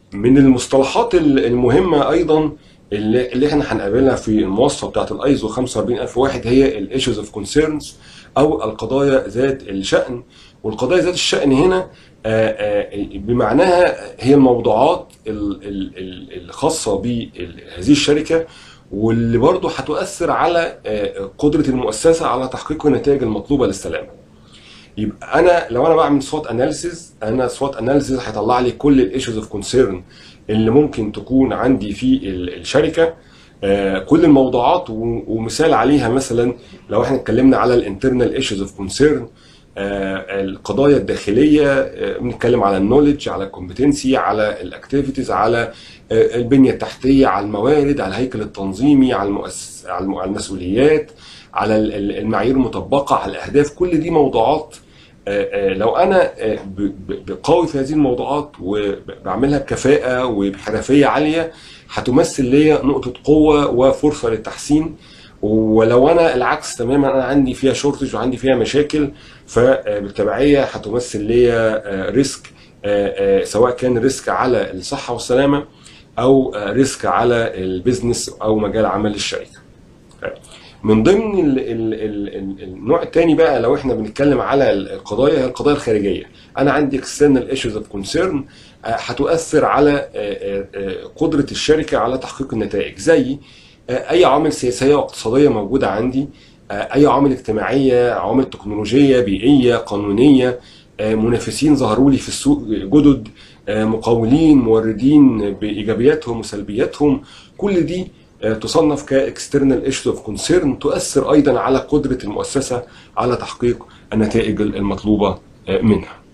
من المصطلحات المهمه ايضا اللي, اللي احنا هنقابلها في المواصفه بتاعت الايزو 45001 هي الايشوز اوف كونسيرنز او القضايا ذات الشأن والقضايا ذات الشأن هنا بمعناها هي الموضوعات الخاصه بهذه الشركه واللي برضه هتؤثر على قدره المؤسسه على تحقيق النتائج المطلوبه للسلامه. يبقى انا لو انا بعمل سوات اناليسيز انا سوات اناليسيز هيطلع لي كل الايشوز اوف كونسيرن اللي ممكن تكون عندي في الشركه كل الموضوعات ومثال عليها مثلا لو احنا اتكلمنا على الانترنال ايشوز اوف كونسيرن القضايا الداخليه بنتكلم على النولج على الكومبتنسي على الاكتيفيتيز على البنيه التحتيه على الموارد على الهيكل التنظيمي على المؤسس على المسؤوليات على المعايير المطبقه على الاهداف كل دي موضوعات لو انا قوي في هذه الموضوعات وبعملها بكفاءه وبحرفيه عاليه هتمثل ليا نقطه قوه وفرصه للتحسين ولو انا العكس تماما انا عندي فيها شورتج وعندي فيها مشاكل فبالتبعيه هتمثل ليا ريسك سواء كان ريسك على الصحه والسلامه او ريسك على البيزنس او مجال عمل الشركه. من ضمن ال ال ال النوع الثاني بقى لو احنا بنتكلم على القضايا هي القضايا الخارجيه انا عندي external issues of concern هتؤثر على قدره الشركه على تحقيق النتائج زي اي عوامل سياسيه واقتصاديه موجوده عندي اي عوامل اجتماعيه عوامل تكنولوجيه بيئيه قانونيه منافسين ظهروا لي في السوق جدد مقاولين موردين بايجابياتهم وسلبياتهم كل دي تصنف كاكسترنال ايشوز اوف كونسيرن تؤثر ايضا على قدره المؤسسه على تحقيق النتائج المطلوبه منها.